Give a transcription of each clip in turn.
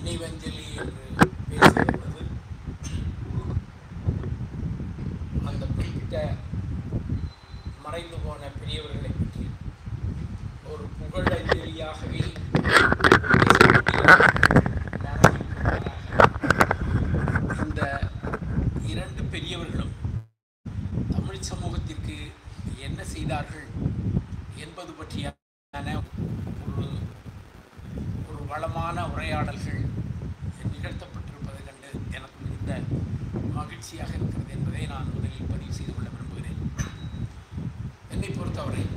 நினைவஞ்சலி என்று பேசுகிறது அந்த குறிப்பிட்ட மறைந்து போன பெரியவர்களை பற்றி ஒரு புகழஞ்சலியாகவே இந்த இரண்டு பெரியவர்களும் தமிழ் சமூகத்திற்கு என்ன செய்தார்கள் என்பது பற்றியான ஒரு ஒரு வளமான உரையாடல்கள் நிகழ்த்தப்பட்டிருப்பதை கண்டு எனக்கு மிகுந்த மகிழ்ச்சியாக இருக்கிறது என்பதை நான் முதலில் பதிவு செய்து கொள்ள விரும்புகிறேன் என்னை பொறுத்தவரை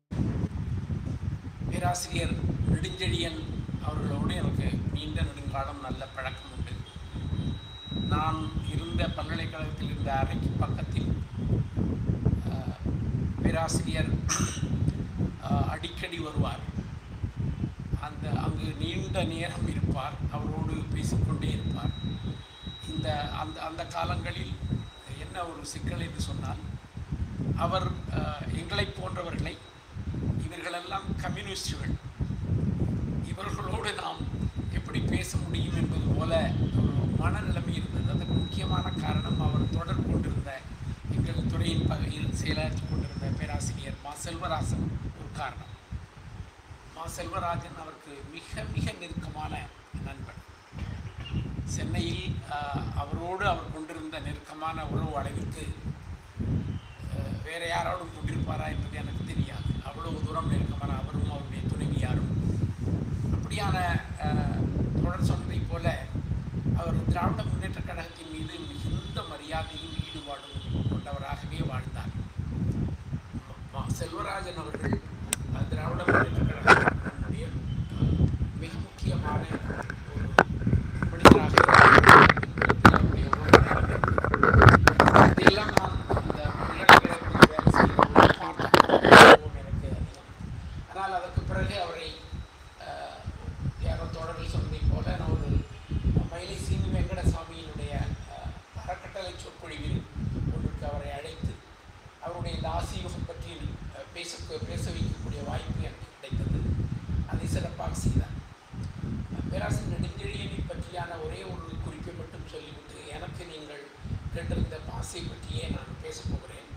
பேராசிரியர் நெடுஞ்செழியன் அவர்களோடு எனக்கு நீண்ட நெடுங்காலம் நல்ல பழக்கம் உண்டு நான் இருந்த பல்கலைக்கழகத்தில் இருந்த அறைக்கு பக்கத்தில் அஹ், பேராசிரியர் அஹ், அடிக்கடி வருவார் அந்த அங்கு நீண்ட நேரம் இருப்பார் அவரோடு பேசிக்கொண்டே இருப்பார் இந்த அந்த அந்த காலங்களில் என்ன ஒரு சிக்கல் என்று சொன்னால் அவர் அஹ், எங்களைப் போன்றவர்களை இவர்களெல்லாம் கம்யூனிஸ்டுகள் இவர்களோடு நாம் எப்படி பேச முடியும் என்பது போல ஒரு மனநிலைமை இருந்தது அதற்கு முக்கியமான காரணம் அவர் தொடர்பு கொண்டிருந்த எங்கள் துறையின் பகுதியில் செயலாற்றி கொண்டிருந்த பேராசிரியர் மா செல்வராசன் ஒரு காரணம் மா செல்வராஜன் அவருக்கு மிக மிக நெருக்கமான நண்பன் சென்னையில் ஆஹ், அவரோடு அவர் கொண்டிருந்த நெருக்கமான உறவு அளவிற்கு அஹ், வேற யாரோடும் கொண்டிருப்பாரா என்பது எனக்கு தெரியாது அவ்வளவு தூரம் நெருக்கமான அவரும் அவருடைய துணைவியாரும் அப்படியான அஹ், தொடர் சொன்னதைப் போல அவர் திராவிட முன்னேற்ற கழகத்தின் மீது மிகுந்த மரியாதையும் ஈடுபாடும் கொண்டவராகவே வாழ்ந்தார் ம- செல்வராஜன் அவர்கள் அஹ், திராவிட முன்னேற்ற கழகத்தினுடைய அஹ், மிக முக்கியமான ஒரு மனிதராக இருந்தார். அவருடைய உறவு இதெல்லாம் நான் இந்த பல்கலைக்கழகத்தில் வேலை செய்தபோது பார்த்த அனுபவம் எனக்கு அதிகம். ஆனால் அதற்கு பிறகு அவரை அஹ், யாரோ தொடரில் சொன்னதைப் போல நான் ஒரு மயிலை சீனி வெங்கடசாமியினுடைய அஹ், அறக்கட்டளை சொற்பொழிவில் ஒன்றுக்கு அவரை அழைத்து அவருடைய இந்த ஆசியுகம் பற்றி அஹ், பேச பேச வைக்கக்கூடிய வாய்ப்பு எனக்கு கிடைத்தது அதை சிறப்பாக செய்தார் பேராசிரியர் நெடுஞ்செழியனை பற்றியான ஒரே ஒரு குறிப்பை மட்டும் சொல்லிவிட்டு எனக்கு நீங்கள் கேட்டிருந்த பாசை பற்றியே நான் பேசப் போகிறேன்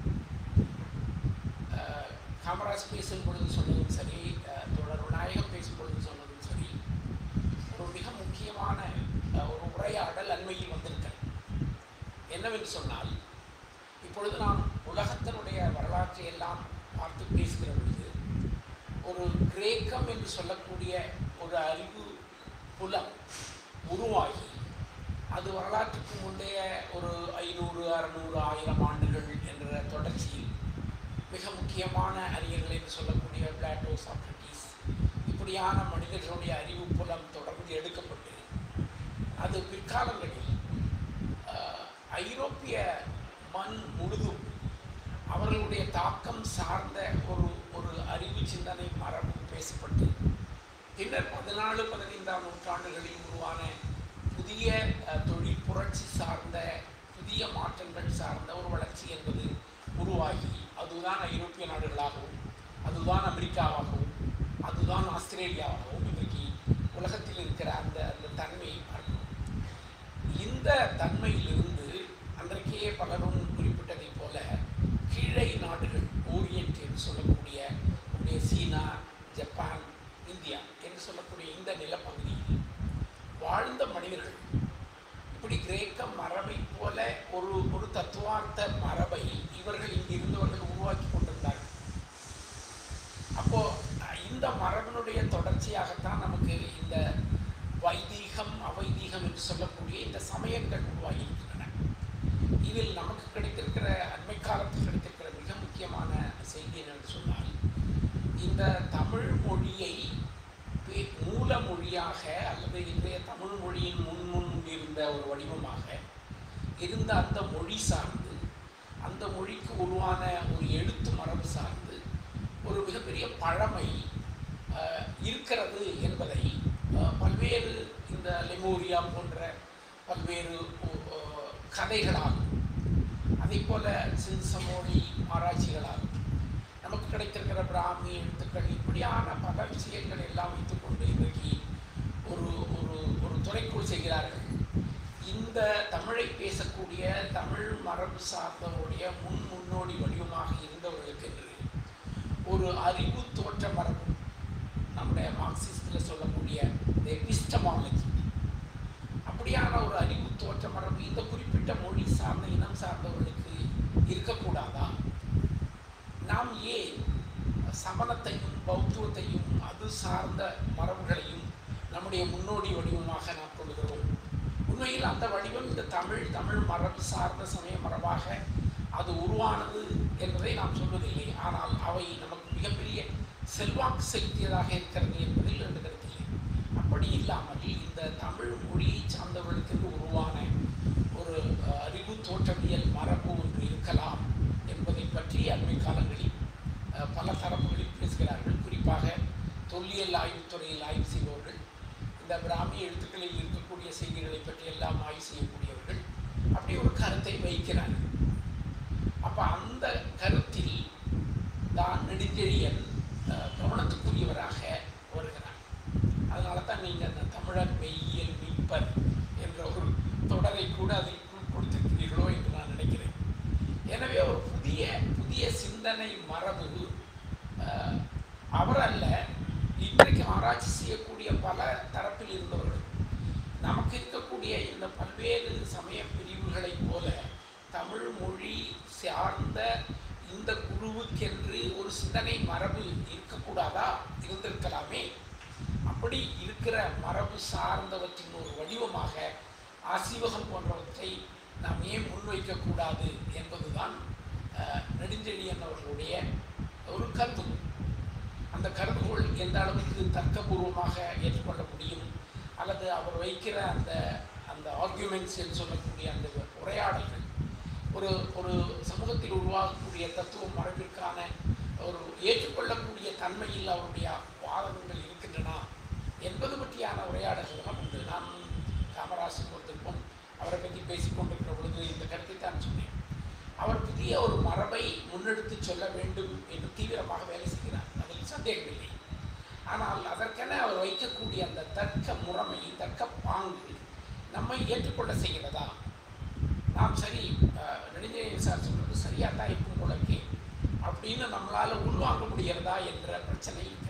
அஹ், காமராஜ் பேசும் பொழுது சொன்னதும் சரி அஹ், தொடர் விநாயகம் பேசும் பொழுது சொன்னதும் சரி ஒரு மிக முக்கியமான அஹ், ஒரு உரையாடல் அண்மையில் வந்திருக்கிறது என்னவென்று சொன்னால் இப்பொழுது நாம் உலகத்தினுடைய வரலாற்றை எல்லாம் பார்த்து பேசுகிற பொழுது ஒரு கிரேக்கம் என்று சொல்லக்கூடிய ஒரு அறிவு புலம் உருவாகி அது வரலாற்றுக்கு முந்தைய ஒரு ஐநூறு அறுநூறு ஆயிரம் ஆண்டுகள் என்ற தொடர்ச்சியில் மிக முக்கியமான அறிஞர்கள் என்று சொல்லக்கூடிய பிளாட்டோ சாக்ரட்டிஸ் இப்படியான மனிதர்களுடைய அறிவு புலம் தொடர்ந்து எடுக்கப்பட்டு அது பிற்காலங்களில் அஹ், ஐரோப்பிய மண் முழுதும் அவர்களுடைய தாக்கம் சார்ந்த ஒரு ஒரு அறிவு சிந்தனை மரபு பேசப்பட்டு பின்னர் பதினாலு பதினைந்தாம் நூற்றாண்டுகளில் உருவான புதிய அஹ், தொழில் புரட்சி சார்ந்த புதிய மாற்றங்கள் சார்ந்த ஒரு வளர்ச்சி என்பது உருவாகி அதுதான் ஐரோப்பிய நாடுகளாகவும் அதுதான் அமெரிக்காவாகவும் அதுதான் ஆஸ்திரேலியாவாகவும் இன்றைக்கு உலகத்தில் இருக்கிற அந்த அந்த தன்மையை பார்க்கிறோம் இந்த தன்மையிலிருந்து அன்றைக்கே பலரும் குறிப்பிட்டதைப் போல கீழை நாடுகள் ஓரியன்ட் என்று சொல்லக்கூடிய நம்முடைய சீனா ஜப்பான் இந்தியா என்று சொல்லக்கூடிய இந்த நிலப்பகுதியில் வாழ்ந்த மனிதர்கள் இப்படி கிரேக்க மரபை போல ஒரு ஒரு தத்துவார்த்த மரபை இவர்கள் இங்கு இருந்தவர்கள் உருவாக்கி கொண்டிருந்தார்கள் அப்போ அஹ், இந்த மரபினுடைய தொடர்ச்சியாகத்தான் நமக்கு இந்த வைதீகம் அவைதீகம் என்று சொல்லக்கூடிய இந்த சமயங்கள் உருவாகி இருக்கின்றன இதில் நமக்கு கிடைத்திருக்கிற அண்மை காலத்தில் கிடைத்திருக்கிற மிக முக்கியமான செய்தி என்னென்று சொன்னால் இந்த தமிழ் மொழியை பே- மூல மொழியாக அல்லது இன்றைய தமிழ் மொழியின் முன் முன் இருந்த ஒரு வடிவமாக இருந்த அந்த மொழி சார்ந்து அந்த மொழிக்கு உருவான ஒரு எழுத்து மரபு சார்ந்து ஒரு மிகப்பெரிய பழமை அஹ், இருக்கிறது என்பதை அஹ், பல்வேறு இந்த லெமோரியா போன்ற பல்வேறு ஒ- அஹ், கதைகளாலும் அதே போல சின்சமோழி ஆராய்ச்சிகளாலும் நமக்கு கிடைத்திருக்கிற பிராமி எழுத்துக்கள் இப்படியான பல விஷயங்கள் எல்லாம் வைத்துக்கொண்டு இன்றைக்கு ஒரு ஒரு ஒரு துறைக்குள் செய்கிறார்கள் இந்த தமிழை பேசக்கூடிய தமிழ் மரபு சார்ந்தவருடைய முன் முன்னோடி வடிவமாக இருந்தவர்களுக்கு என்று ஒரு அறிவு தோற்ற மரபு நம்முடைய மார்க்சிஸ்டில் சொல்லக்கூடிய எபிஸ்டமாலஜி அப்படியான ஒரு அறிவு தோற்ற மரபு இந்த குறிப்பிட்ட மொழி சார்ந்த இனம் சார்ந்தவர்களுக்கு இருக்கக்கூடாதா நாம் ஏன் சமணத்தையும் பௌத்துவத்தையும் அது சார்ந்த மரபுகளையும் நம்முடைய முன்னோடி வடிவமாக நாம் கொள்கிறோம் உண்மையில் அந்த வடிவம் இந்த தமிழ் தமிழ் மரபு சார்ந்த சமய மரபாக அது உருவானது என்பதை நாம் சொல்வதில்லை ஆனால் அவை நமக்கு மிகப்பெரிய செல்வாக்கு செலுத்தியதாக இருக்கிறது என்பதில் ரெண்டு கருத்தில்லை அப்படி இல்லாமல் இந்த தமிழ் மொழியை சார்ந்தவர்களுக்கு என்று உருவான ஒரு அஹ், அறிவு தோற்றவியல் மரபு ஒன்று இருக்கலாம் என்பதை பற்றி அண்மை காலங்களில் அஹ், பல தரப்புகளில் பேசுகிறார்கள் குறிப்பாக தொல்லியல் ஆய்வுத்துறையில் ஆய்வு செய்பவர்கள் இந்த பிராமி எழுத்துக்களில் இருக்கக்கூடிய செய்திகளை பற்றி எல்லாம் ஆய்வு செய்யக்கூடியவர்கள் அப்படி ஒரு கருத்தை வைக்கிறார்கள் அப்போ அந்த கருத்தில் தான் நெடுஞ்செழியன் அஹ், கவனத்துக்குரியவராக வருகிறார் அதனால தான் நீங்கள் அந்த தமிழர் மெய்யியல் மீட்பர் என்ற ஒரு தொடரை கூட அதில் கு- கொடுத்திருக்கிறீர்களோ என்று நான் நினைக்கிறேன் எனவே ஒரு புதிய புதிய சிந்தனை மரபு அஹ், அவர் அல்ல இன்றைக்கு ஆராய்ச்சி செய்யக்கூடிய பல தரப்பில் இருந்தவர்கள் நமக்கு இருக்கக்கூடிய இந்த பல்வேறு சமய பிரிவுகளைப் போல தமிழ் மொழி சார்ந்த இந்த குழுவுக்கென்று ஒரு சிந்தனை மரபு இருக்கக்கூடாதா இருந்திருக்கலாமே அப்படி இருக்கிற மரபு சார்ந்தவற்றின் ஒரு வடிவமாக ஆசீவகம் போன்றவற்றை நாம் ஏன் முன்வைக்கக்கூடாது என்பதுதான் அஹ், நெடுஞ்செழியன் அவர்களுடைய ஒரு கருத்து அந்த கருதுகோள் எந்த அளவுக்கு தர்க்கபூர்வமாக ஏற்றுக்கொள்ள முடியும் அல்லது அவர் வைக்கிற அந்த அந்த ஆர்குமெண்ட்ஸ் என்று சொல்லக்கூடிய அந்த உரையாடல்கள் ஒரு ஒரு சமூகத்தில் உருவாகக்கூடிய தத்துவ மரபிற்கான ஒரு ஏற்றுக்கொள்ளக்கூடிய தன்மையில் அவருடைய வாதங்கள் இருக்கின்றன என்பது பற்றியான உரையாடல்களும் உண்டு நான் காமராஜர் பொறுத்திருப்போம் அவரை பற்றி பேசிக் கொண்டிருக்கிற பொழுது இந்த கருத்தை தான் சொன்னேன் அவர் புதிய ஒரு மரபை முன்னெடுத்து சொல்ல வேண்டும் என்று தீவிரமாக வேலை செய்கிறார் அதில் சந்தேகமில்லை ஆனால் அதற்கென அவர் வைக்கக்கூடிய அந்த தர்க்க முறைமை தர்க்க பாங்கு நம்மை ஏற்றுக்கொள்ள செய்கிறதா நாம் சரி அஹ், நெடுஞ்செழியன் சார் சொல்றது சரியாக தான் இருக்கும் போலக்கே அப்படின்னு நம்மளால் உள்வாங்க முடிகிறதா என்ற பிரச்சனை இருக்கிறது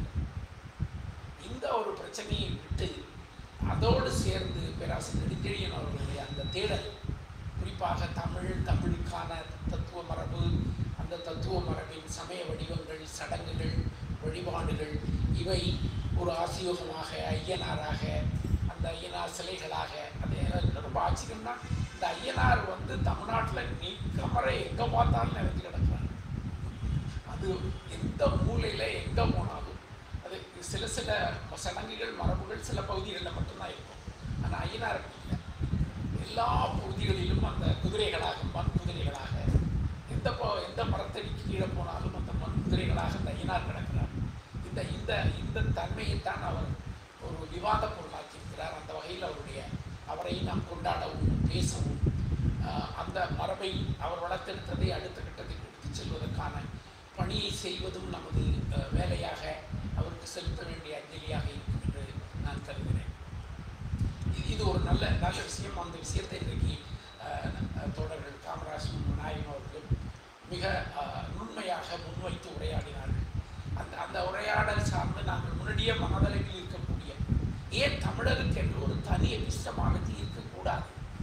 இந்த ஒரு பிரச்சனையை விட்டு அதோடு சேர்ந்து பேராசிரியர் நெடுஞ்செழியன் அவர்களுடைய அந்த தேடல் குறிப்பாக தமிழ் தமிழுக்கான தத்துவ மரபு அந்த தத்துவ மரபின் சமய வடிவங்கள் சடங்குகள் வழிபாடுகள் இவை ஒரு ஆசியோகமாக ஐயனாராக அந்த ஐயனார் சிலைகளாக அது எனக்கு ரொம்ப ஆச்சரியம்னா இந்த ஐயனார் வந்து தமிழ்நாட்டில் நீக்கமர எங்கே பார்த்தாலும் நிறைஞ்சு கிடக்கிறார் அது எந்த மூலையில் எங்கே போனாலும் அது சில சில சடங்குகள் மரபுகள் சில பகுதிகளில் மட்டும்தான் இருக்கும் ஆனால் ஐயனார் அப்படி இல்லை எல்லா பகுதிகளிலும் அந்த குதிரைகளாக மண் குதிரைகளாக எந்த ப- எந்த மரத்தடிக்கு கீழே போனாலும் அந்த மண் குதிரைகளாக அந்த ஐயனார் கிடக்கிறார் இந்த இந்த இந்த தன்மையைத்தான் அவர் ஒரு விவாத பொருளாக்கியிருக்கிறார் அந்த வகையில் அவருடைய அவரை நாம் கொண்டாடவும் பேசவும் ஆஹ், அந்த மரபை அவர் வளர்த்தெடுத்ததை அடுத்த கட்டத்துக்கு எடுத்துச் செல்வதற்கான பணியை செய்வதும் நமது ஆஹ், வேலையாக அவருக்கு செலுத்த வேண்டிய அஞ்சலியாக இருக்கும் என்று நான் கருதுகிறேன் இது- இது ஒரு நல்ல நல்ல விஷயம் அந்த விஷயத்தை இன்றைக்கு அஹ், அஹ், தோழர்கள் காமராஜும் நாயகம் அவர்களும் மிக அஹ், நுண்மையாக முன்வைத்து உரையாடினார்கள் அந்த அந்த உரையாடல் சார்ந்து நாங்கள் முன்னாடியே மனதளவில் இருக்கக்கூடிய ஏன் தமிழருக்கு என்று ஒரு தனி எபிஸ்டமாலஜி இருக்கக்கூடாது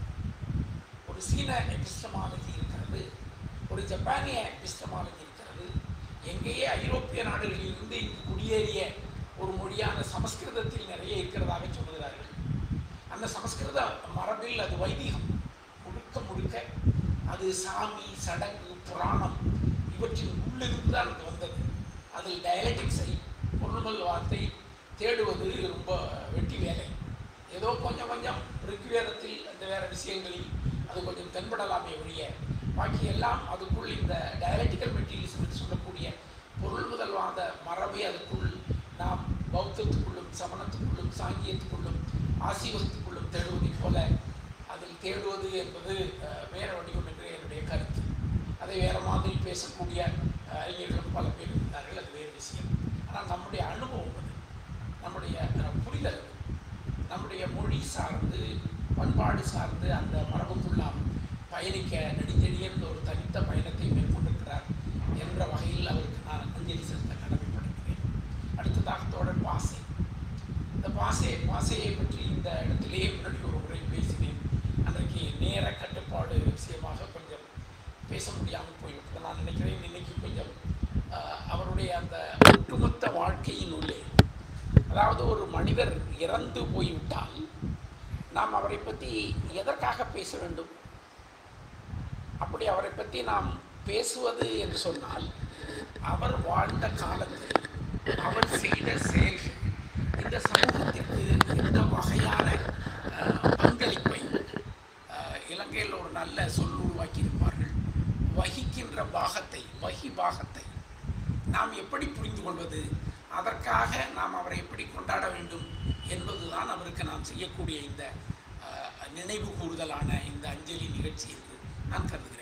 ஒரு சீன எபிஸ்டமாலஜி இருக்கிறது ஒரு ஜப்பானிய எபிஸ்டமாலஜி இருக்கிறது எங்கேயே ஐரோப்பிய நாடுகளிலிருந்து இங்கு குடியேறிய ஒரு மொழியான சமஸ்கிருதத்தில் நிறைய இருக்கிறதாக சொல்லுகிறார்கள் அந்த சமஸ்கிருத மரபில் அது வைதிகம் முழுக்க முழுக்க அது சாமி சடங்கு புராணம் இவற்றின் உள்ளிருந்து தான் அது வந்தது அதில் டயலட்டிக்ஸை பொருள்கள் வார்த்தை தேடுவது ரொம்ப வெட்டி வேலை ஏதோ கொஞ்சம் கொஞ்சம் ரிக்வேதத்தில் அந்த வேறு விஷயங்களில் அது கொஞ்சம் தென்படலாமே ஒழிய பாக்கி எல்லாம் அதுக்குள் இந்த டயலட்டிக்கல் மெட்டீரியல்ஸ் என்று சொல்லக்கூடிய பொருள் முதல்வாத மரபை அதுக்குள் நாம் பௌத்தத்துக்குள்ளும் சமணத்துக்குள்ளும் சாங்கியத்துக்குள்ளும் ஆசீவகத்துக்குள்ளும் தேடுவதைப் போல அதில் தேடுவது என்பது அஹ், வேற வடிவம் என்று என்னுடைய கருத்து அதை வேற மாதிரி பேசக்கூடிய அஹ், அறிஞர்களும் பல பேர் இருந்தார்கள் அது வேறு விஷயம் ஆனால் நம்முடைய அனுபவம் அது நம்முடைய அஹ், புரிதல் நம்முடைய மொழி சார்ந்து பண்பாடு சார்ந்து அந்த மரபுக்குள்ளாம் பயணிக்க நெடுஞ்செழியன் ஒரு தனித்த பயணத்தை மேற்கொண்டிருக்கிறார் என்ற வகையில் அவருக்கு நான் அஞ்சலி செலுத்த கடமைப்படுகிறேன் அடுத்ததாக தோழர் பாசை இந்த பாசை பாசையை பற்றி இந்த இடத்திலேயே முன்னாடி ஒரு முறை பேசினேன் அன்றைக்கு நேர கட்டுப்பாடு விஷயமாக கொஞ்சம் பேச முடியாமல் போய்விட்டது நான் நினைக்கிறேன் இன்னைக்கு கொஞ்சம் ஆஹ், அவருடைய அந்த ஒட்டுமொத்த வாழ்க்கையின் உள்ளே அதாவது ஒரு மனிதர் இறந்து போய்விட்டால் நாம் அவரை பற்றி எதற்காக பேச வேண்டும் அப்படி அவரை பற்றி நாம் பேசுவது என்று சொன்னால் அவர் வாழ்ந்த காலத்தில் அவர் செய்த செயல்கள் இந்த சமூகத்திற்கு எந்த வகையான அஹ், பங்களிப்பை அஹ், இலங்கையில் ஒரு நல்ல சொல் உருவாக்கி இருப்பார்கள் வகிக்கின்ற பாகத்தை வகி பாகத்தை நாம் எப்படி புரிந்து கொள்வது அதற்காக நாம் அவரை எப்படி கொண்டாட வேண்டும் என்பதுதான் அவருக்கு நாம் செய்யக்கூடிய இந்த அஹ், நினைவு கூறுதலான இந்த அஞ்சலி நிகழ்ச்சி என்று நான் கருதுகிறேன்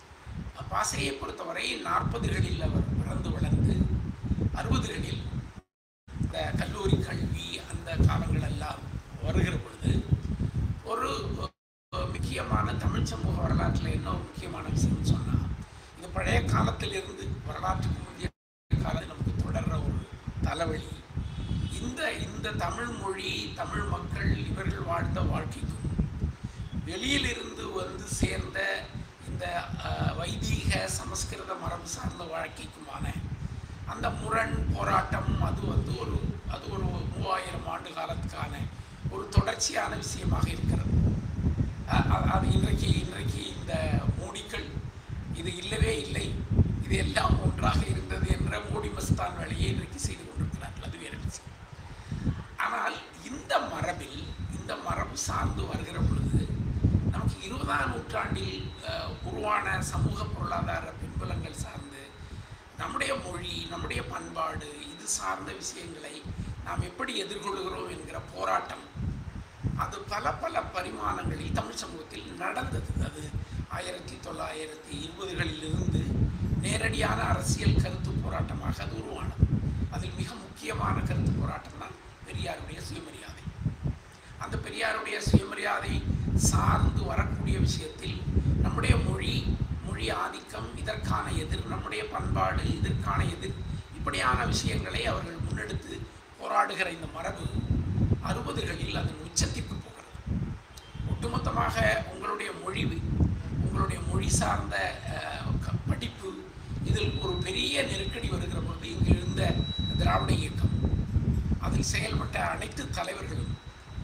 பாசையை பொறுத்தவரை நாற்பதுகளில் அவர் பிறந்து வளர்ந்து அறுபதுகளில் இந்த கல்லூரி கல்வி அந்த காலங்கள் எல்லாம் வருகிற பொழுது ஒரு அஹ், முக்கியமான தமிழ் சமூக வரலாற்றில் என்ன ஒரு முக்கியமான விஷயம் சொன்னால் இது பழைய காலத்திலிருந்து வரலாற்றுக்கு முந்தைய காலத்தில் நமக்கு தொடர்ற ஒரு தலைவலி இந்த இந்த தமிழ் மொழி தமிழ் மக்கள் இவர்கள் வாழ்ந்த வாழ்க்கைக்கும் வெளியிலிருந்து வந்து சேர்ந்த இந்த அஹ், வைதீக சமஸ்கிருத மரபு சார்ந்த வாழ்க்கைக்குமான அந்த முரண் போராட்டம் அது வந்து ஒரு அது ஒரு மூவாயிரம் ஆண்டு காலத்துக்கான ஒரு தொடர்ச்சியான விஷயமாக இருக்கிறது அ- அ- அது இன்றைக்கு இன்றைக்கு இந்த மூடிகள் இது இல்லவே இல்லை இது எல்லாம் ஒன்றாக இருந்தது என்ற மூடி மஸ்தான் வேலையை இன்றைக்கு செய்து கொண்டிருக்கிறார்கள் அது வேறு விஷயம் ஆனால் இந்த மரபில் இந்த மரபு சார்ந்து வருகிற பொழுது நமக்கு இருபதாம் நூற்றாண்டில் அஹ், உருவான சமூக பொருளாதார பின்புலங்கள் சார்ந்து நம்முடைய மொழி நம்முடைய பண்பாடு இது சார்ந்த விஷயங்களை நாம் எப்படி எதிர்கொள்கிறோம் என்கிற போராட்டம் அது பல பல பரிமாணங்களில் தமிழ் சமூகத்தில் நடந்தது அது ஆயிரத்தி தொள்ளாயிரத்தி இருபதுகளிலிருந்து நேரடியான அரசியல் கருத்து போராட்டமாக அது உருவானது அதில் மிக முக்கியமான கருத்து போராட்டம் தான் பெரியாருடைய சுயமரியாதை அந்த பெரியாருடைய சுயமரியாதை சார்ந்து வரக்கூடிய விஷயத்தில் நம்முடைய மொழி மொழி ஆதிக்கம் இதற்கான எதிர் நம்முடைய பண்பாடு இதற்கான எதிர் இப்படியான விஷயங்களை அவர்கள் முன்னெடுத்து போராடுகிற இந்த மரபு அறுபதுகளில் அதன் உச்சத்திற்கு போகிறது ஒட்டுமொத்தமாக உங்களுடைய மொழி உங்களுடைய மொழி சார்ந்த அஹ், க- படிப்பு இதில் ஒரு பெரிய நெருக்கடி வருகிற பொழுது இங்கு இருந்த திராவிட இயக்கம் அதில் செயல்பட்ட அனைத்து தலைவர்களும்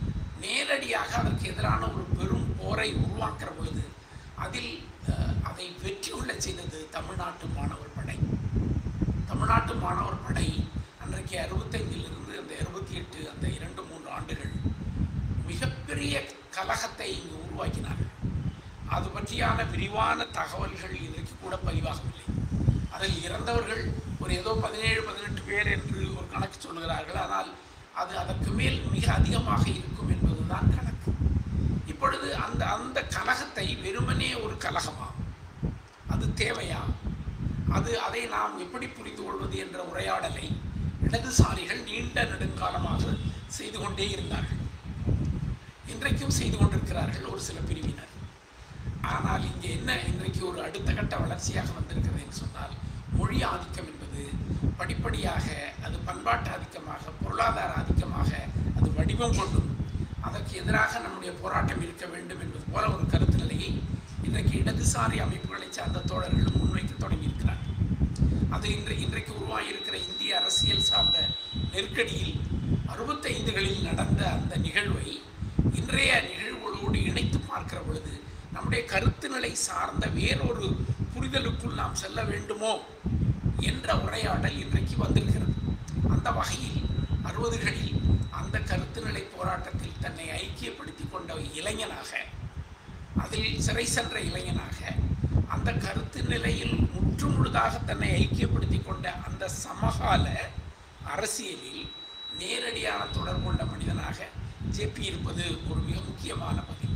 நேரடியாக அதற்கு எதிரான ஒரு பெரும் போரை உருவாக்குற பொழுது அதில் அஹ், அதை வெற்றி கொள்ளச் செய்தது தமிழ்நாட்டு மாணவர் படை தமிழ்நாட்டு மாணவர் படை அன்றைக்கு அறுபத்தைந்திலிருந்து அந்த இருபத்தி எட்டு அந்த இரண்டு மூன்று ஆண்டுகள் மிகப்பெரிய கலகத்தை இங்கு உருவாக்கினார்கள் அது பற்றியான விரிவான தகவல்கள் இன்றைக்கு கூட பதிவாகவில்லை அதில் இறந்தவர்கள் ஒரு ஏதோ பதினேழு பதினெட்டு பேர் என்று ஒரு கணக்கு சொல்கிறார்கள் ஆனால் அது அதற்கு மேல் மிக அதிகமாக இருக்கும் என்பதுதான் கணக்கு இப்பொழுது அந்த அந்த கலகத்தை வெறுமனே ஒரு கலகமா அது தேவையா அது அதை நாம் எப்படி புரிந்து கொள்வது என்ற உரையாடலை இடதுசாரிகள் நீண்ட நெடுங்காலமாக செய்து கொண்டே இருந்தார்கள் இன்றைக்கும் செய்து கொண்டிருக்கிறார்கள் ஒரு சில பிரிவினர் ஆனால் இங்கே என்ன இன்றைக்கு ஒரு அடுத்த கட்ட வளர்ச்சியாக வந்திருக்கிறது என்று சொன்னால் மொழி ஆதிக்கம் என்பது படிப்படியாக அது பண்பாட்டு ஆதிக்கமாக பொருளாதார ஆதிக்கமாக அது வடிவம் கொண்டும் அதற்கு எதிராக நம்முடைய போராட்டம் இருக்க வேண்டும் என்பது போல ஒரு கருத்து நிலையை இன்றைக்கு இடதுசாரி அமைப்புகளை சார்ந்த தோழர்களும் முன்வைக்க தொடங்கியிருக்கிறார்கள் அது இன்று இன்றைக்கு உருவாகியிருக்கிற இந்திய அரசியல் சார்ந்த நெருக்கடியில் அறுபத்தைந்துகளில் நடந்த அந்த நிகழ்வை இன்றைய நிகழ்வுகளோடு இணைத்து பார்க்கிற பொழுது நம்முடைய கருத்து நிலை சார்ந்த வேறொரு புரிதலுக்குள் நாம் செல்ல வேண்டுமோ என்ற உரையாடல் இன்றைக்கு வந்திருக்கிறது அந்த வகையில் அறுபதுகளில் அந்த கருத்து நிலை போராட்டத்தில் தன்னை ஐக்கியப்படுத்தி கொண்ட இளைஞனாக அதில் சிறை சென்ற இளைஞனாக அந்த கருத்து நிலையில் முற்றுமுழுதாக தன்னை ஐக்கியப்படுத்தி கொண்ட அந்த சமகால அரசியலில் நேரடியான தொடர்பு கொண்ட மனிதனாக ஜேபி இருப்பது ஒரு மிக முக்கியமான பதிவு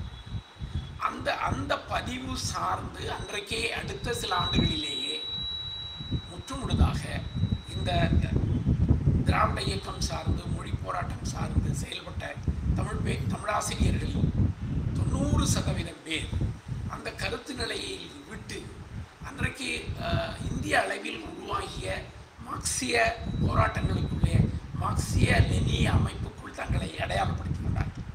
அந்த அந்த பதிவு சார்ந்து அன்றைக்கே அடுத்த சில ஆண்டுகளிலேயே முற்றுமுழுதாக இந்த திராவிட இயக்கம் சார்ந்து மொழி போராட்டம் சார்ந்து செயல்பட்ட தமிழ் பே தமிழாசிரியர்களின் தொண்ணூறு சதவீதம் பேர் அந்த கருத்து நிலையை விட்டு அன்றைக்கு அஹ், இந்திய அளவில் உருவாகிய மார்க்சிய போராட்டங்களுக்குள்ளே மார்க்சிய லெனிய அமைப்புக்குள் தங்களை அடையாளப்படுத்திக் கொண்டார்கள்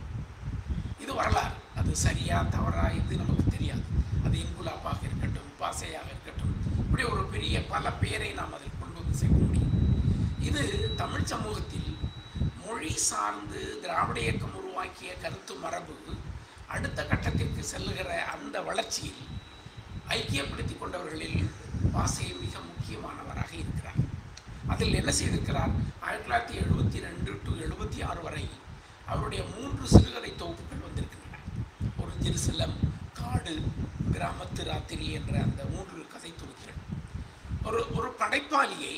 இது வரலாறு அது சரியா தவறா இது நமக்கு தெரியாது அது இன்குலாப்பாக இருக்கட்டும் பாசையாக இருக்கட்டும் இப்படி ஒரு பெரிய பல பேரை நாம் அதில் கொண்டு வந்து சேர்க்க முடியும் இது தமிழ் சமூகத்தில் மொழி சார்ந்து திராவிட இயக்கம் உருவாக்கிய கருத்து மரபு அடுத்த கட்டத்திற்கு செல்லுகிற அந்த வளர்ச்சியில் ஐக்கியப்படுத்திக் கொண்டவர்களில் பாசை மிக முக்கியமானவராக இருக்கிறார் அதில் என்ன செய்திருக்கிறார் ஆயிரத்தி தொள்ளாயிரத்தி எழுபத்தி ரெண்டு டு எழுபத்தி ஆறு வரை அவருடைய மூன்று சிறுகதை தொகுப்புகள் வந்திருக்கின்றன ஒரு ஜெருசலம் காடு கிராமத்து ராத்திரி என்ற அந்த மூன்று கதை தொகுப்புகள் ஒரு ஒரு படைப்பாளியை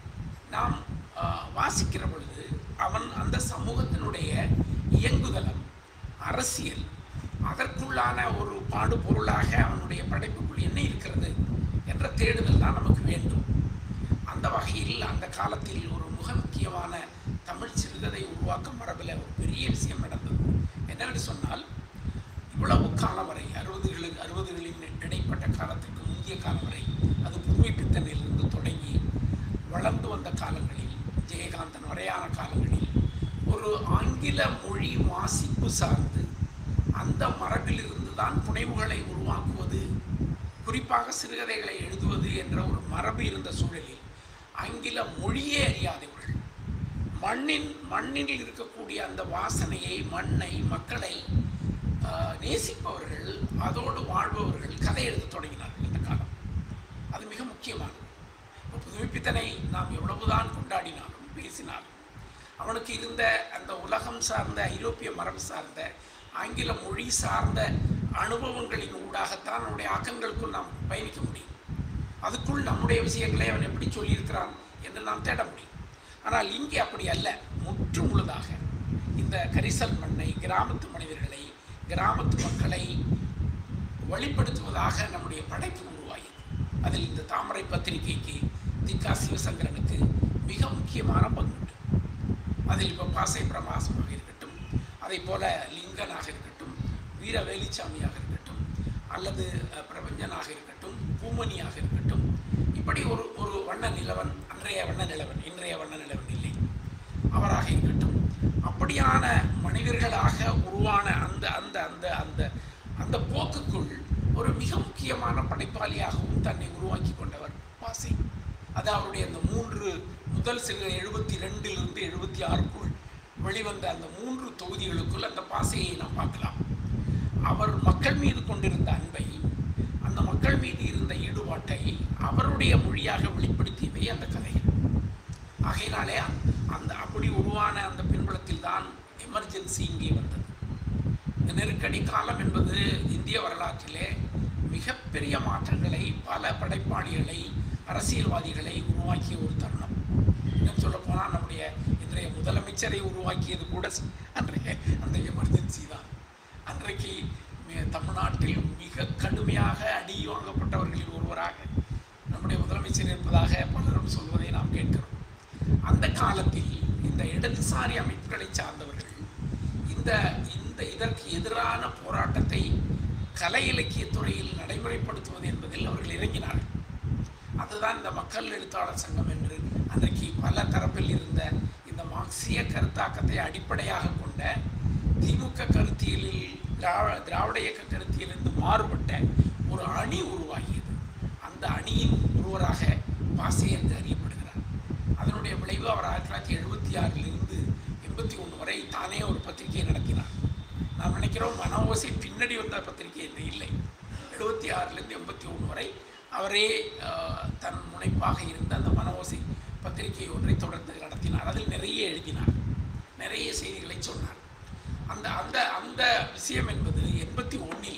நாம் ஆ, வாசிக்கிற பொழுது அவன் அந்த சமூகத்தினுடைய இயங்குதலம் அரசியல் அதற்குள்ளான ஒரு பாடுபொருளாக அவனுடைய படைப்புக்குள் என்ன இருக்கிறது என்ற தேடுதல் தான் நமக்கு வேண்டும் அந்த வகையில் அந்த காலத்தில் ஒரு மிக முக்கியமான தமிழ் சிறுகதை உருவாக்க மரபில் ஒரு பெரிய விஷயம் நடந்தது என்னவென்று சொன்னால் இவ்வளவு காலம் வரை அறுபதுகளுக்கு அறுபதுகளின் இடைப்பட்ட காலத்திற்கு முந்தைய காலம் வரை அது புதுமை பித்தனிலிருந்து தொடங்கி வளர்ந்து வந்த காலங்களில் ஜெயகாந்தன் வரையான காலங்களில் ஒரு ஆங்கில மொழி வாசிப்பு சார்ந்து அந்த மரபிலிருந்து தான் புனைவுகளை உருவாக்குவது குறிப்பாக சிறுகதைகளை எழுதுவது என்ற ஒரு மரபு இருந்த சூழலில் ஆங்கில மொழியே அறியாதவர்கள் மண்ணின் மண்ணில் இருக்கக்கூடிய அந்த வாசனையை மண்ணை மக்களை ஆஹ், நேசிப்பவர்கள் அதோடு வாழ்பவர்கள் கதை எழுத தொடங்கினார்கள் இந்த காலம் அது மிக முக்கியமானது இப்போ புதுமைப்பித்தனை நாம் எவ்வளவுதான் கொண்டாடினாலும் பேசினாலும் அவனுக்கு இருந்த அந்த உலகம் சார்ந்த ஐரோப்பிய மரபு சார்ந்த ஆங்கில மொழி சார்ந்த அனுபவங்களின் ஊடாகத்தான் அவனுடைய ஆக்கங்களுக்குள் நாம் பயணிக்க முடியும் அதுக்குள் நம்முடைய விஷயங்களை அவன் எப்படி சொல்லியிருக்கிறான் என்று நாம் தேட முடியும் ஆனால் இங்கே அப்படி அல்ல முற்று முழுதாக இந்த கரிசல் மண்ணை கிராமத்து மனிதர்களை கிராமத்து மக்களை வெளிப்படுத்துவதாக நம்முடைய படைப்பு உருவாகியது அதில் இந்த தாமரை பத்திரிகைக்கு திக்கா சிவசங்கரனுக்கு மிக முக்கியமான பங்கு உண்டு அதில் இப்போ பாசை பிரமாசமாக இருக்கட்டும் அதே போல லிங்கனாக இருக்கட்டும் வீர வேலுச்சாமியாக இருக்கட்டும் அல்லது அஹ், பிரபஞ்சனாக இருக்கட்டும் பூமணியாக இருக்கட்டும் இப்படி ஒரு ஒரு வண்ண நிலவன் அன்றைய வண்ண நிலவன் இன்றைய வண்ண நிலவன் இல்லை அவராக இருக்கட்டும் அப்படியான மனிதர்களாக உருவான அந்த அந்த அந்த அந்த அந்த போக்குக்குள் ஒரு மிக முக்கியமான படைப்பாளியாகவும் தன்னை உருவாக்கி கொண்டவர் பாசை அது அவருடைய அந்த மூன்று முதல் சில எழுபத்தி ரெண்டிலிருந்து எழுபத்தி ஆறுக்குள் வெளிவந்த அந்த மூன்று தொகுதிகளுக்குள் அந்த பாசையை நாம் பார்க்கலாம் அவர் மக்கள் மீது கொண்டிருந்த அன்பை அந்த மக்கள் மீது இருந்த ஈடுபாட்டை அவருடைய மொழியாக வெளிப்படுத்தியவை அந்த கதைகள் ஆகையினாலே அந்த அப்படி உருவான அந்த பின்புலத்தில் தான் எமர்ஜென்சி இங்கே வந்தது இந்த நெருக்கடி காலம் என்பது இந்திய வரலாற்றிலே மிகப்பெரிய மாற்றங்களை பல படைப்பாளிகளை அரசியல்வாதிகளை உருவாக்கிய ஒரு தருணம் இன்னும் சொல்ல போனால் நம்முடைய இன்றைய முதலமைச்சரை உருவாக்கியது கூட அன்றைய அந்த எமர்ஜென்சி தான் அன்றைக்கு மி- தமிழ்நாட்டில் மிக கடுமையாக அடி வாங்கப்பட்டவர்களில் ஒருவராக நம்முடைய முதலமைச்சர் இருப்பதாக பலரும் சொல்வதை நாம் கேட்கிறோம் அந்த காலத்தில் இந்த இடதுசாரி அமைப்புகளை சார்ந்தவர்கள் இந்த இந்த இதற்கு எதிரான போராட்டத்தை கலை இலக்கியத் துறையில் நடைமுறைப்படுத்துவது என்பதில் அவர்கள் இறங்கினார்கள் அதுதான் இந்த மக்கள் எழுத்தாளர் சங்கம் என்று அன்றைக்கு பல தரப்பில் இருந்த இந்த மார்க்சிய கருத்தாக்கத்தை அடிப்படையாக கொண்ட திமுக கருத்தியலில் திராவிட திராவிட இயக்க கருத்தியலிருந்து மாறுபட்ட ஒரு அணி உருவாகியது அந்த அணியின் ஒருவராக பாசே என்று அறியப்படுகிறார் அதனுடைய விளைவு அவர் ஆயிரத்தி தொள்ளாயிரத்தி எழுபத்தி ஆறிலிருந்து எண்பத்தி ஒன்று வரை தானே ஒரு பத்திரிகையை நடத்தினார் நாம் நினைக்கிறோம் மனோவசை பின்னாடி வந்த பத்திரிகை என்று இல்லை எழுபத்தி ஆறிலிருந்து எண்பத்தி ஒன்று வரை அவரே ஆஹ், தன் முனைப்பாக இருந்த அந்த மனோசை பத்திரிகை ஒன்றை தொடர்ந்து நடத்தினார் அதில் நிறைய எழுதினார் நிறைய செய்திகளை சொன்னார் அந்த அந்த அந்த விஷயம் என்பது எண்பத்தி ஒன்றில்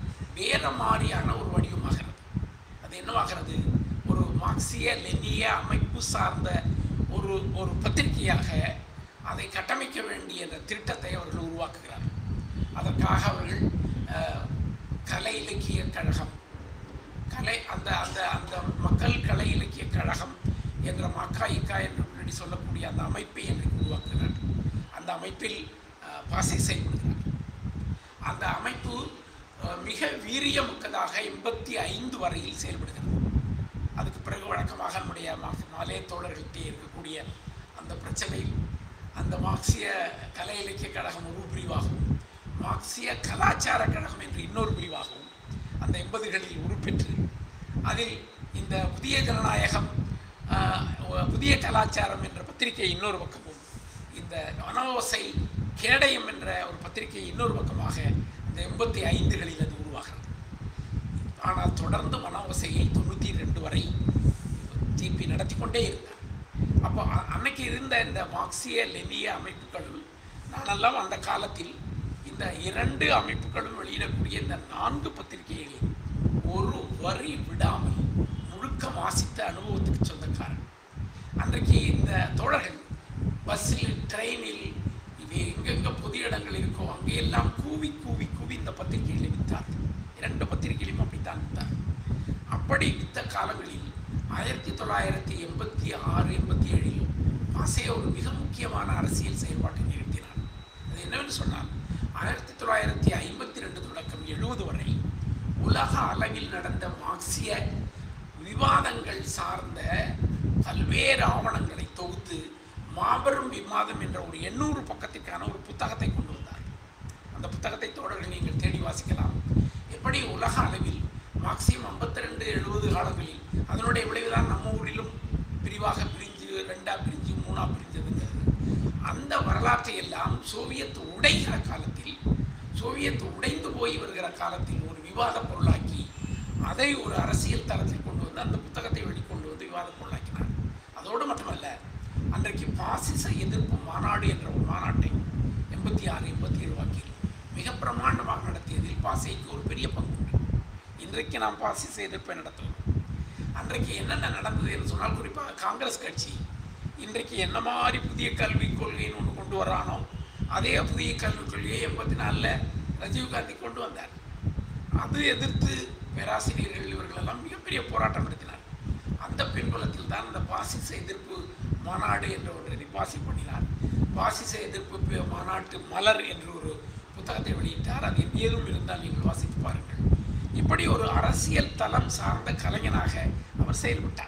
வேற மாதிரியான ஒரு வடிவமாகிறது அது என்னவாகிறது ஒரு மார்க்சிய லெனிய அமைப்பு சார்ந்த ஒரு ஒரு பத்திரிகையாக அதை கட்டமைக்க வேண்டிய அந்த திட்டத்தை அவர்கள் உருவாக்குகிறார்கள் அதற்காக அவர்கள் அஹ், கலை இலக்கிய கழகம் கலை அந்த அந்த அந்த மக்கள் கலை இலக்கிய கழகம் என்ற மக்கா இக்கா என்று முன்னாடி சொல்லக்கூடிய அந்த அமைப்பை என்று உருவாக்குகிறார் அந்த அமைப்பில் அஹ், பாசை செயல்படுகிறார் அந்த அமைப்பு அஹ், மிக வீரியமிக்கதாக எண்பத்தி ஐந்து வரையில் செயல்படுகிறது அதுக்கு பிறகு வழக்கமாக நம்முடைய மா- மாலே தோழர்கள்ட்டே இருக்கக்கூடிய அந்த பிரச்சனையில் அந்த மார்க்சிய கலை இலக்கிய கழகம் ஒரு பிரிவாகவும் மார்க்சிய கலாச்சார கழகம் என்று இன்னொரு பிரிவாகவும் அந்த எண்பதுகளில் உருப்பெற்று அதில் இந்த புதிய ஜனநாயகம் ஆஹ், புதிய கலாச்சாரம் என்ற பத்திரிகை இன்னொரு பக்கமும் இந்த அனோசை கேடயம் என்ற ஒரு பத்திரிகை இன்னொரு பக்கமாக இந்த எண்பத்தி ஐந்துகளில் அது உருவாகிறது ஆனால் தொடர்ந்து மனோசையை தொண்ணூற்றி ரெண்டு வரை ஜிபி நடத்தி கொண்டே இருந்தார் அப்போ அ- அன்னைக்கு இருந்த இந்த மார்க்சிய லெனிய அமைப்புகள் நானெல்லாம் அந்த காலத்தில் இந்த இரண்டு அமைப்புகளும் வெளியிடக்கூடிய இந்த நான்கு பத்திரிகைகளையும் ஒரு வரி விடாமல் முழுக்க வாசித்த அனுபவத்துக்கு சொந்தக்காரன் அன்றைக்கு இந்த தோழர்கள் பஸ்ஸில் ட்ரெயினில் இது எங்கெங்க பொது இடங்கள் இருக்கோ அங்கெல்லாம் கூவி கூவி கூவி இந்த பத்திரிகைகளை விற்றார்கள் இரண்டு பத்திரிகைகளையும் அப்படித்தான் விற்றார் அப்படி வித்த காலங்களில் ஆயிரத்தி தொள்ளாயிரத்தி எண்பத்தி ஆறு எண்பத்தி ஏழில் பாசே ஒரு மிக முக்கியமான அரசியல் செயல்பாட்டை நிகழ்த்தினார் அது என்னவென்று சொன்னால் ஆயிரத்தி தொள்ளாயிரத்தி ஐம்பத்தி ரெண்டு தொடக்கம் எழுபது வரை உலக அளவில் நடந்த மார்க்சிய விவாதங்கள் சார்ந்த பல்வேறு ஆவணங்களை தொகுத்து மாபெரும் விவாதம் என்ற ஒரு எண்ணூறு பக்கத்திற்கான ஒரு புத்தகத்தை கொண்டு வந்தார் அந்த புத்தகத்தை தோழர்கள் நீங்கள் தேடி வாசிக்கலாம் எப்படி உலக அளவில் மார்க்சியம் ஐம்பத்தி ரெண்டு எழுபது காலங்களில் அதனுடைய விளைவுதான் நம்ம ஊரிலும் பிரிவாக பிரிஞ்சு ரெண்டா பிரிஞ்சு மூணா பிரிஞ்சதுங்கிறது அந்த வரலாற்றை எல்லாம் சோவியத் உடைகிற காலத்தில் சோவியத் உடைந்து போய் வருகிற காலத்தில் ஒரு விவாத பொருளாக்கி அதை ஒரு அரசியல் தளத்தில் கொண்டு வந்து அந்த புத்தகத்தை வெளிக்கொண்டு வந்து விவாத பொருளாக்கினார் அதோடு மட்டுமல்ல அன்றைக்கு பாசிச எதிர்ப்பு மாநாடு என்ற ஒரு மாநாட்டை எண்பத்தி ஆறு எண்பத்தி ஏழு வாக்கில் மிக பிரமாண்டமாக நடத்தியதில் பாசைக்கு ஒரு பெரிய பங்கு உண்டு இன்றைக்கு நாம் பாசிச எதிர்ப்பை நடத்துவோம் அன்றைக்கு என்னென்ன நடந்தது என்று சொன்னால் குறிப்பாக காங்கிரஸ் கட்சி இன்றைக்கு என்ன மாதிரி புதிய கல்விக் கொள்கைன்னு ஒன்று கொண்டு வரானோ அதே புதிய கல்விக் கொள்கையை எண்பத்தி நாலில் ரஜீவ்காந்தி கொண்டு வந்தார் அது எதிர்த்து பேராசிரியர்கள் இவர்கள் எல்லாம் மிகப்பெரிய போராட்டம் நடத்தினார் அந்த பின்புலத்தில் தான் அந்த பாசிச எதிர்ப்பு மாநாடு என்ற ஒன்றை பாசி பண்ணினார் பாசிச எதிர்ப்பு பி- மாநாட்டு மலர் என்று ஒரு புத்தகத்தை வெளியிட்டார் அது எங்கேயும் இருந்தால் நீங்கள் வாசித்து பாருங்கள் இப்படி ஒரு அரசியல் தளம் சார்ந்த கலைஞனாக அவர் செயல்பட்டார்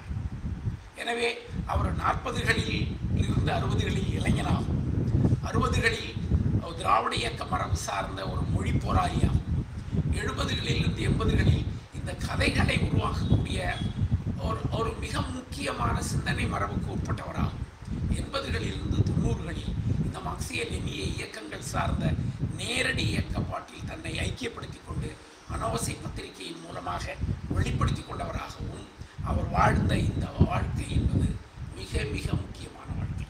எனவே அவர் நாற்பதுகளில் இருந்து அறுபதுகளில் இளைஞனாகும் அறுபதுகளில் திராவிட இயக்க மரபு சார்ந்த ஒரு மொழி போராளியாகும் எழுபதுகளில் இருந்து எண்பதுகளில் இந்த கதைகளை உருவாக்கக்கூடிய ஒரு ஒரு மிக முக்கியமான சிந்தனை மரபுக்கு உட்பட்டவராகும் எண்பதுகளில் இருந்து தொண்ணூறுகளில் இந்த மார்க்சிய லெனிய இயக்கங்கள் சார்ந்த நேரடி இயக்கப்பாட்டில் தன்னை ஐக்கியப்படுத்திக் கொண்டு அனவசை பத்திரிகையின் மூலமாக வெளிப்படுத்திக் கொண்டவராகவும் அவர் வாழ்ந்த இந்த வாழ்க்கை என்பது மிக மிக முக்கியமான வாழ்க்கை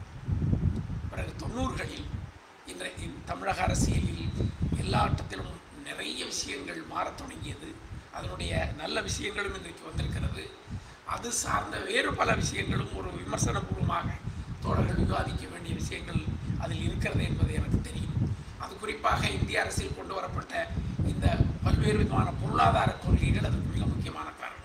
பிறகு தொண்ணூறுகளில் இன்றைக்கு தமிழக அரசியலில் எல்லா ஆட்டத்திலும் நிறைய விஷயங்கள் மாறத் தொடங்கியது அதனுடைய நல்ல விஷயங்களும் இன்றைக்கு வந்திருக்கிறது அது சார்ந்த வேறு பல விஷயங்களும் ஒரு விமர்சனபூர்வமாக தோழர்கள் விவாதிக்க வேண்டிய விஷயங்கள் அதில் இருக்கிறது என்பது எனக்கு தெரியும் அது குறிப்பாக இந்திய அரசில் கொண்டு வரப்பட்ட இந்த பல்வேறு விதமான பொருளாதார கொள்கைகள் அதுக்கு மிக முக்கியமான காரணம்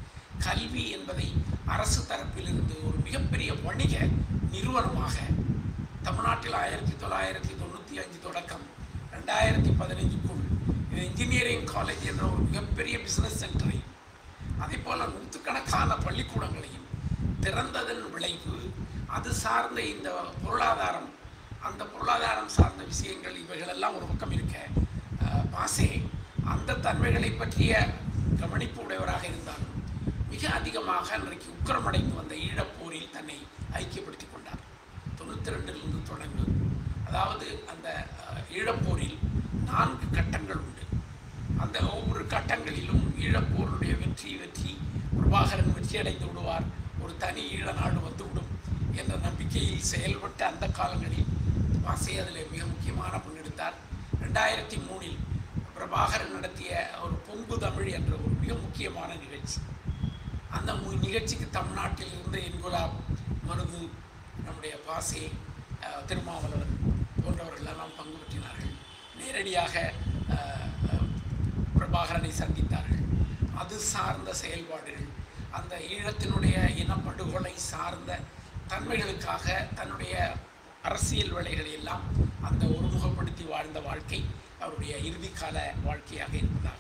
கல்வி என்பதை அரசு தரப்பிலிருந்து ஒரு மிகப்பெரிய வணிக நிறுவனமாக தமிழ்நாட்டில் ஆயிரத்தி தொள்ளாயிரத்தி தொண்ணூற்றி அஞ்சு தொடக்கம் ரெண்டாயிரத்தி பதினைஞ்சுக்குள் இது இன்ஜினியரிங் காலேஜ் என்ற ஒரு மிகப்பெரிய பிஸ்னஸ் சென்டரை அதே போல் நூற்றுக்கணக்கான பள்ளிக்கூடங்களையும் திறந்ததன் விளைவு அது சார்ந்த இந்த பொருளாதாரம் அந்த பொருளாதாரம் சார்ந்த விஷயங்கள் இவைகளெல்லாம் ஒரு பக்கம் இருக்க அஹ், பாசே அந்த தன்மைகளை பற்றிய கவனிப்பு உடையவராக இருந்தாலும் மிக அதிகமாக அன்றைக்கு உக்கிரமடைந்து வந்த ஈழப்போரில் தன்னை ஐக்கியப்படுத்திக் கொண்டார் தொண்ணூற்றி ரெண்டிலிருந்து தொடங்கு அதாவது அந்த அஹ், ஈழப்போரில் நான்கு கட்டங்கள் உண்டு அந்த ஒவ்வொரு கட்டங்களிலும் ஈழப்போருடைய வெற்றி வெற்றி பிரபாகரன் வெற்றி அடைந்து விடுவார் ஒரு தனி ஈழ நாடு வந்துவிடும் என்ற நம்பிக்கையில் செயல்பட்ட அந்த காலங்களில் வாசே அதில் மிக முக்கியமான பங்கெடுத்தார் ரெண்டாயிரத்தி மூணில் பிரபாகரன் நடத்திய ஒரு பொங்கு தமிழ் என்ற ஒரு மிக முக்கியமான நிகழ்ச்சி அந்த மு- நிகழ்ச்சிக்கு தமிழ்நாட்டில் இருந்த இன்குலாப் மருது நம்முடைய பாசே அஹ், திருமாவளவன் போன்றவர்கள் எல்லாம் பங்கு பெற்றினார்கள் நேரடியாக அஹ், அஹ், பிரபாகரனை சந்தித்தார்கள் அது சார்ந்த செயல்பாடுகள் அந்த ஈழத்தினுடைய இனப்படுகொலை சார்ந்த தன்மைகளுக்காக தன்னுடைய அரசியல் வேலைகளை எல்லாம் அந்த ஒருமுகப்படுத்தி வாழ்ந்த வாழ்க்கை அவருடைய இறுதிக்கால வாழ்க்கையாக இருப்பதாக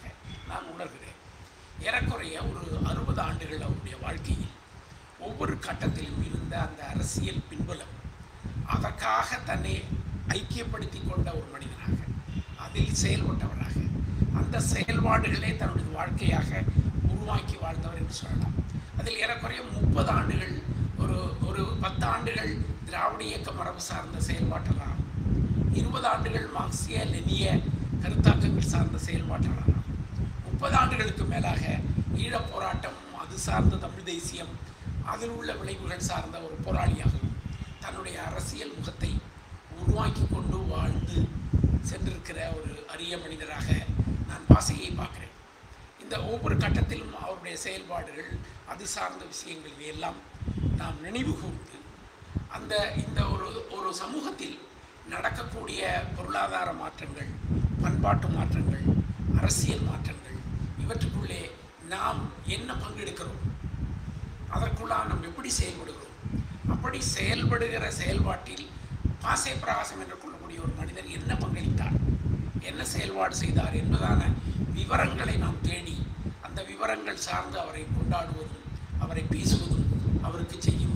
நான் உணர்கிறேன் ஏறக்குறைய ஒரு அறுபது ஆண்டுகள் அவருடைய வாழ்க்கையில் ஒவ்வொரு கட்டத்திலும் இருந்த அந்த அரசியல் பின்புலம் அதற்காக தன்னை ஐக்கியப்படுத்தி கொண்ட ஒரு மனிதனாக அதில் செயல்பட்டவராக அந்த செயல்பாடுகளே தன்னுடைய வாழ்க்கையாக உருவாக்கி வாழ்ந்தவர் என்று சொல்லலாம் அதில் ஏறக்குறைய முப்பது ஆண்டுகள் ஒரு ஒரு பத்து ஆண்டுகள் திராவிட இயக்க மரபு சார்ந்த செயல்பாட்டெல்லாம் இருபது ஆண்டுகள் மார்க்சிய லெனிய கருத்தாக்கங்கள் சார்ந்த செயல்பாட்டெல்லாம் முப்பது ஆண்டுகளுக்கு மேலாக ஈழப் போராட்டம் அது சார்ந்த தமிழ் தேசியம் அதில் உள்ள விளைவுகள் சார்ந்த ஒரு போராளியாகவும் தன்னுடைய அரசியல் முகத்தை உருவாக்கி கொண்டு வாழ்ந்து சென்றிருக்கிற ஒரு அரிய மனிதராக நான் வாசையை பார்க்கிறேன் இந்த ஒவ்வொரு கட்டத்திலும் அவருடைய செயல்பாடுகள் அது சார்ந்த விஷயங்கள் எல்லாம் நாம் நினைவு கூர்ந்து அந்த இந்த ஒரு ஒரு சமூகத்தில் நடக்கக்கூடிய பொருளாதார மாற்றங்கள் பண்பாட்டு மாற்றங்கள் அரசியல் மாற்றங்கள் இவற்றுக்குள்ளே நாம் என்ன பங்கெடுக்கிறோம் அதற்குள்ளாக நாம் எப்படி செயல்படுகிறோம் அப்படி செயல்படுகிற செயல்பாட்டில் பாசே பிரகாசம் என்று கொள்ளக்கூடிய ஒரு மனிதர் என்ன பங்களித்தார் என்ன செயல்பாடு செய்தார் என்பதான விவரங்களை நாம் தேடி அந்த விவரங்கள் சார்ந்து அவரை கொண்டாடுவதும் அவரை பேசுவதும் அவருக்கு செய்யும்